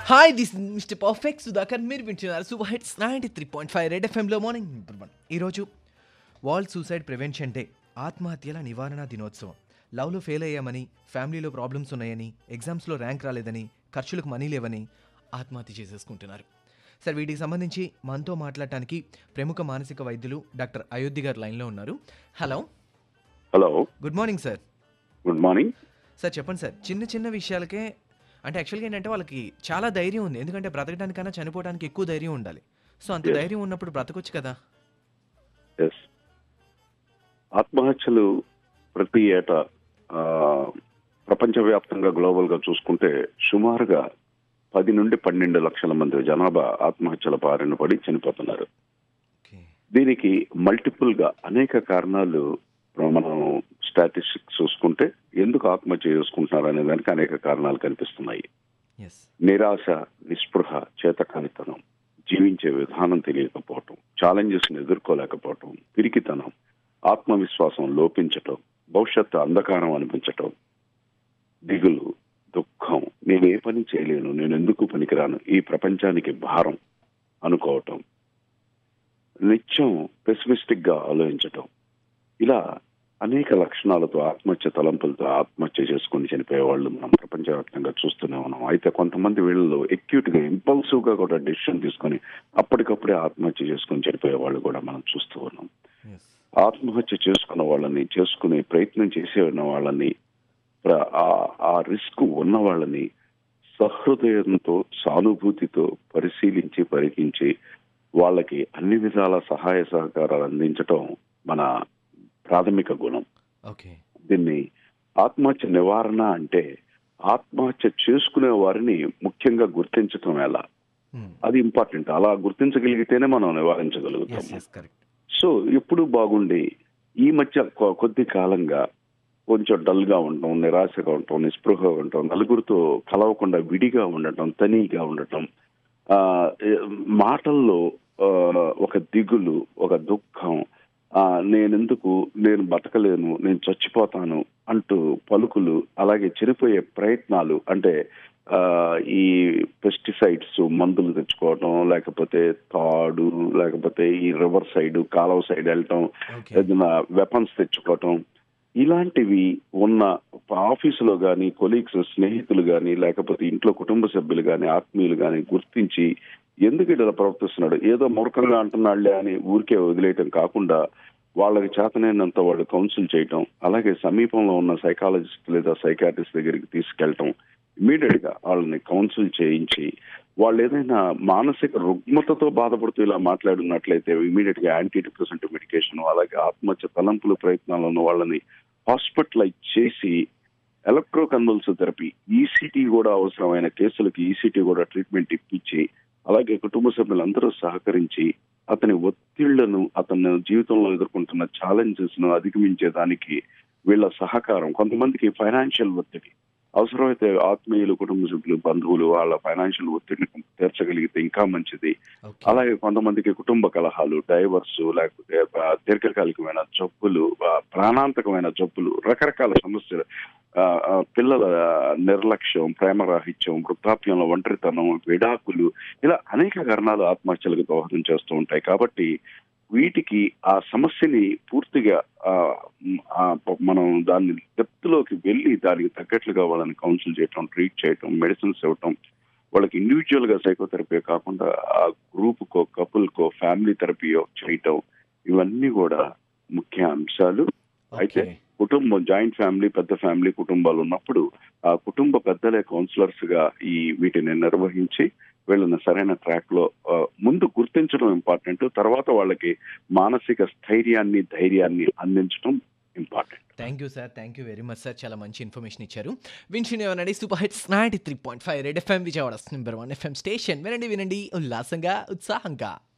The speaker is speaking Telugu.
Hi this mister perfect Sudhakar మీరు వింటున్నారు super hits ninety three point five Red ఎఫ్ఎంలో మార్నింగ్ నెంబర్ వన్ ఈరోజు వరల్డ్ సూసైడ్ ప్రివెన్షన్ డే ఆత్మహత్యల నివారణ దినోత్సవం లవ్లో ఫెయిల్ అయ్యామని ఫ్యామిలీలో ప్రాబ్లమ్స్ ఉన్నాయని ఎగ్జామ్స్లో ర్యాంక్ రాలేదని ఖర్చులకు మనీ లేవని ఆత్మహత్య చేసేసుకుంటున్నారు సార్ వీటికి సంబంధించి మనతో మాట్లాడటానికి ప్రముఖ మానసిక వైద్యులు డాక్టర్ అయోధ్య గారు లైన్లో ఉన్నారు hello hello good morning sir good morning sir చెప్పండి సార్ చిన్న చిన్న విషయాలకే అంటే యాక్చువల్గా ఏంటంటే వాళ్ళకి చాలా ధైర్యం ఉంది ఎందుకంటే బ్రతకడానికన్నా చనిపోవడానికి ఎక్కువ ధైర్యం ఉండాలి సో అంత Yes. ధైర్యం ఉన్నప్పుడు బ్రతకొచ్చు కదా ఎస్ ఆత్మహత్యలు ప్రతి ఏటా ఆ, ప్రపంచవ్యాప్తంగా గ్లోబల్ గా చూసుకుంటే సుమారుగా పది నుండి పన్నెండు లక్షల మంది జనాభా ఆత్మహత్యల బారిన పడి చనిపోతున్నారు ఓకే దీనికి మల్టిపుల్ గా అనేక కారణాలు మనం స్టాటిస్టిక్స్ చూసుకుంటే ఎందుకు ఆత్మహత్య చేసుకుంటున్నారు అనే దానికి అనేక కారణాలు కనిపిస్తున్నాయి ఎస్ నిరాశ నిస్పృహ చేతకానితనం జీవించే విధానం తెలియకపోవటం ఛాలెంజెస్ ని ఎదుర్కోలేకపోవటం పిరికితనం ఆత్మవిశ్వాసం లోపించటం భవిష్యత్తు అంధకారం అనిపించటం దిగులు దుఃఖం నేను ఏ పని చేయలేను నేను ఎందుకు పనికిరాను ఈ ప్రపంచానికి భారం అనుకోవటం నిత్యం పెసిమిస్టిక్ గా ఆలోచించటం ఇలా అనేక లక్షణాలతో ఆత్మహత్య తలంపులతో ఆత్మహత్య చేసుకుని చనిపోయే వాళ్ళు మనం ప్రపంచవ్యాప్తంగా చూస్తూనే ఉన్నాం అయితే కొంతమంది వీళ్ళలో ఎక్యూట్ గా ఇంపల్సివ్ గా కూడా డెసిషన్ తీసుకొని అప్పటికప్పుడే ఆత్మహత్య చేసుకుని చనిపోయే వాళ్ళు కూడా మనం చూస్తూ ఉన్నాం ఎస్ ఆత్మహత్య చేసుకున్న వాళ్ళని చేసుకునే ప్రయత్నం చేసే ఉన్న వాళ్ళని ప్ర- ఆ- ఆ రిస్క్ ఉన్న వాళ్ళని సహృదయంతో సానుభూతితో పరిశీలించి పరికించి వాళ్ళకి అన్ని విధాల సహాయ సహకారాలు అందించటం మన ప్రాథమిక గుణం ఓకే దీన్ని ఆత్మహత్య నివారణ అంటే ఆత్మహత్య చేసుకునే వారిని ముఖ్యంగా గుర్తించటం ఎలా అది ఇంపార్టెంట్ అలా గుర్తించగలిగితేనే మనం నివారించగలుగుతాం ఎస్ ఎస్ కరెక్ట్ సో ఎప్పుడు బాగుండి ఈ మధ్య కొ- కొద్ది కాలంగా కొంచెం డల్ గా ఉండటం నిరాశగా ఉండటం నిస్పృహగా ఉండటం నలుగురితో కలవకుండా విడిగా ఉండటం తనీగా ఉండటం ఆ ఏ- మాటల్లో ఆ, ఒక దిగులు ఒక దుఃఖం ఆ నేనెందుకు నేను బతకలేను నేను చచ్చిపోతాను అంటూ పలుకులు అలాగే చనిపోయే ప్రయత్నాలు అంటే ఆ ఈ పెస్టిసైడ్స్ మందులు తెచ్చుకోవటం లేకపోతే తాడు లేకపోతే ఈ రివర్ సైడ్ కాలువ సైడ్ వెళ్ళటం ఓకే ఏదైనా వెపన్స్ తెచ్చుకోవటం ఇలాంటివి ఉన్న ఆఫీసులో గాని కొలీగ్స్ స్నేహితులు గాని లేకపోతే ఇంట్లో కుటుంబ సభ్యులు గాని ఆత్మీయులు గాని గుర్తించి ఎందుకు ఇలా ప్రవర్తిస్తున్నాడు ఏదో మూర్ఖంగా అంటున్నాడులే అని ఊరికే వదిలేయటం కాకుండా వాళ్ళకి చేతనైనంత వాళ్ళు కౌన్సిల్ చేయటం అలాగే సమీపంలో ఉన్న సైకాలజిస్ట్ లేదా సైకాట్రిస్ట్ దగ్గరికి తీసుకెళ్ళటం ఇమీడియట్ గా వాళ్ళని కౌన్సిల్ చేయించి వాళ్ళు ఏదైనా మానసిక రుగ్మతతో బాధపడుతూ ఇలా మాట్లాడున్నట్లయితే ఇమీడియట్ గా యాంటీ డిప్రెసెంట్ మెడికేషన్ అలాగే ఆత్మహత్య తలంపుల ప్రయత్నాలు ఉన్న వాళ్ళని హాస్పిటలైజ్ చేసి ఎలక్ట్రో కన్వల్సివ్ థెరపీ ఈసీటీ కూడా అవసరమైన కేసులకి ఈసీటీ కూడా ట్రీట్మెంట్ ఇప్పించి అలాగే కుటుంబ సభ్యులందరూ సహకరించి అతని ఒత్తిళ్లను అతని జీవితంలో ఎదుర్కొంటున్న ఛాలెంజెస్ ను అధిగమించేదానికి వీళ్ళ సహకారం కొంతమందికి ఫైనాన్షియల్ ఒత్తిడి అవసరమైతే ఆత్మీయులు కుటుంబ సభ్యులు బంధువులు వాళ్ళ ఫైనాన్షియల్ ఒత్తిడిని తీర్చగలిగితే ఇంకా మంచిది ఓకే అలాగే కొంతమందికి కుటుంబ కలహాలు డైవర్స్ లేకపోతే ఆ, దీర్ఘకాలికమైన జబ్బులు ఆ, ప్రాణాంతకమైన జబ్బులు రకరకాల సమస్యలు ఆ, ఆ, పిల్లల నిర్లక్ష్యం ప్రేమరాహిత్యం వృద్ధాప్యంలో ఒంటరితనం విడాకులు ఇలా అనేక కారణాలు ఆత్మహత్యలకు దోహదం చేస్తూ ఉంటాయి కాబట్టి వీటికి ఆ సమస్యని పూర్తిగా ఆ, మ్, ఆ, ప- మనం దాన్ని డెప్త్ లోకి వెళ్ళి దానికి తగ్గట్లుగా వాళ్ళని కౌన్సిల్ చేయటం ట్రీట్ చేయటం మెడిసిన్స్ ఇవ్వటం వాళ్ళకి ఇండివిజువల్ గా సైకోథెరపీ కాకుండా ఆ గ్రూప్ కో కపుల్ కో ఫ్యామిలీ థెరపీయో చేయటం ఇవన్నీ కూడా ముఖ్య అంశాలు అయితే ఓకే కుటుంబం జాయింట్ ఫ్యామిలీ పెద్ద ఫ్యామిలీ కుటుంబాలు ఉన్నప్పుడు ఆ కుటుంబ పెద్దలే కౌన్సిలర్స్ గా ఈ వీటిని నిర్వహించి వీళ్ళని సరైన ట్రాక్ లో ఆ, ముందు గుర్తించడం ఇంపార్టెంట్ తర్వాత వాళ్ళకి మానసిక స్థైర్యాన్ని ధైర్యాన్ని అందించడం important thank you sir thank you very much sir చాలా మంచి ఇన్ఫర్మేషన్ ఇచ్చారు వింటున్నామనండి super hits ninety three point five Red FM Vijayawada number one FM station వినండి వినండి ఉల్లాసంగా ఉత్సాహంగా